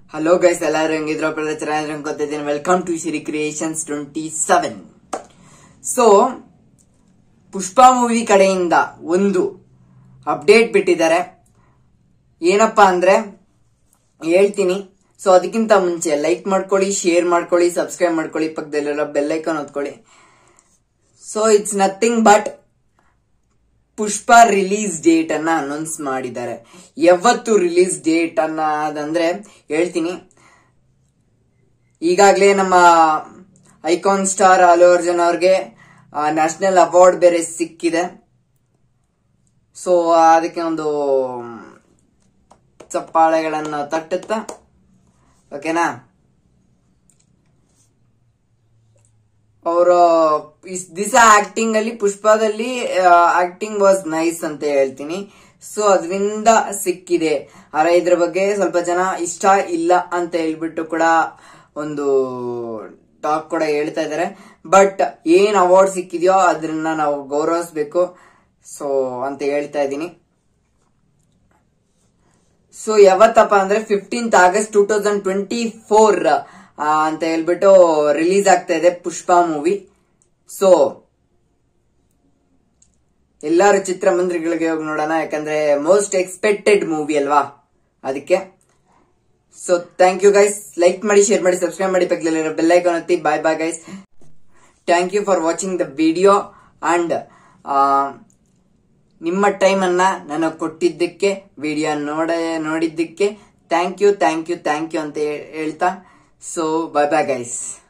hello guys ಎಲ್ಲರೂ ಹೆಂಗಿದ್ರು brother ಚೆನ್ನಾಗಿ ಅನ್ಕೋತಿದ್ದೀನಿ welcome to Shri Creations twenty seven so Pushpa movie ಕಡೆಯಿಂದ ಒಂದು ಅಪ್ಡೇಟ್ ಬಿಟ್ಟಿದ್ದಾರೆ ಏನಪ್ಪಾ ಅಂದ್ರೆ ಹೇಳ್ತೀನಿ ಸೊ ಅದಕ್ಕಿಂತ ಮುಂಚೆ ಲೈಕ್ ಮಾಡ್ಕೊಳ್ಳಿ ಶೇರ್ ಮಾಡ್ಕೊಳ್ಳಿ ಸಬ್ಸ್ಕ್ರೈಬ್ ಮಾಡ್ಕೊಳ್ಳಿ ಪಕ್ಕದಲ್ಲಿರೋ ಬೆಲ್ ಐಕಾನ್ ಹೊತ್ಕೊಳ್ಳಿ so it's nothing but Pushpa release date ಅನ್ನ ಅನೌನ್ಸ್ ಮಾಡಿದ್ದಾರೆ ಯಾವತ್ತು ರಿಲೀಸ್ ಡೇಟ್ ಅನ್ನ ಅದಂದ್ರೆ ಹೇಳ್ತೀನಿ ಈಗಾಗಲೇ ನಮ್ಮ ಐಕಾನ್ ಸ್ಟಾರ್ ಅಲ್ಲು ಅರ್ಜುನ್ ಅವ್ರಿಗೆ ನ್ಯಾಷನಲ್ ಅವಾರ್ಡ್ ಬೇರೆ ಸಿಕ್ಕಿದೆ ಸೊ ಅದಕ್ಕೆ ಒಂದು ಚಪ್ಪಾಳೆಗಳನ್ನು ತಟ್ಟುತ್ತಾ ಓಕೆನಾ ಅವರು ದಿಸ ಆಕ್ಟಿಂಗ್ ಅಲ್ಲಿ ಪುಷ್ಪದಲ್ಲಿ ಆಕ್ಟಿಂಗ್ ವಾಸ್ ನೈಸ್ ಅಂತ ಹೇಳ್ತೀನಿ ಸೊ ಅದರಿಂದ ಸಿಕ್ಕಿದೆ ಆದ್ರೆ ಇದ್ರ ಬಗ್ಗೆ ಸ್ವಲ್ಪ ಜನ ಇಷ್ಟ ಇಲ್ಲ ಅಂತ ಹೇಳ್ಬಿಟ್ಟು ಕೂಡ ಒಂದು ಟಾಕ್ ಕೂಡ ಹೇಳ್ತಾ ಇದ್ದಾರೆ ಬಟ್ ಏನ್ ಅವಾರ್ಡ್ ಸಿಕ್ಕಿದೆಯೋ ಅದನ್ನ ನಾವು ಗೌರವಿಸ್ಬೇಕು ಸೊ ಅಂತ ಹೇಳ್ತಾ ಇದ್ದೀನಿ ಸೊ ಯಾವತ್ತಪ್ಪ ಅಂದ್ರೆ fifteenth August two thousand twenty four ಅಂತ ಹೇಳ್ಬಿಟ್ಟು ರಿಲೀಸ್ ಆಗ್ತಾ ಇದೆ ಪುಷ್ಪ ಮೂವಿ ಸೊ ಎಲ್ಲಾರು ಚಿತ್ರಮಂದಿರಗಳಿಗೆ ಹೋಗಿ ನೋಡೋಣ ಯಾಕಂದ್ರೆ ಮೋಸ್ಟ್ ಎಕ್ಸ್ಪೆಕ್ಟೆಡ್ ಮೂವಿ ಅಲ್ವಾ ಅದಕ್ಕೆ so thank you guys like ಮಾಡಿ ಶೇರ್ ಮಾಡಿ ಸಬ್ಸ್ಕ್ರೈಬ್ ಮಾಡಿ ಪಕ್ಕದಲ್ಲಿರೋ ಬೆಲ್ ಐಕಾನ್ ಒತ್ತಿ bye bye guys thank you for watching the video and ನಿಮ್ಮ ಟೈಮ್ ಅನ್ನ ನನಗೆ ಕೊಟ್ಟಿದ್ದಕ್ಕೆ ವಿಡಿಯೋ ನೋಡ ನೋಡಿದ್ದಕ್ಕೆ thank you thank you thank you ಅಂತ ಹೇಳ್ತಾ ಸೊ ಬಾಯ್ ಬಾಯ್ ಗೈಸ್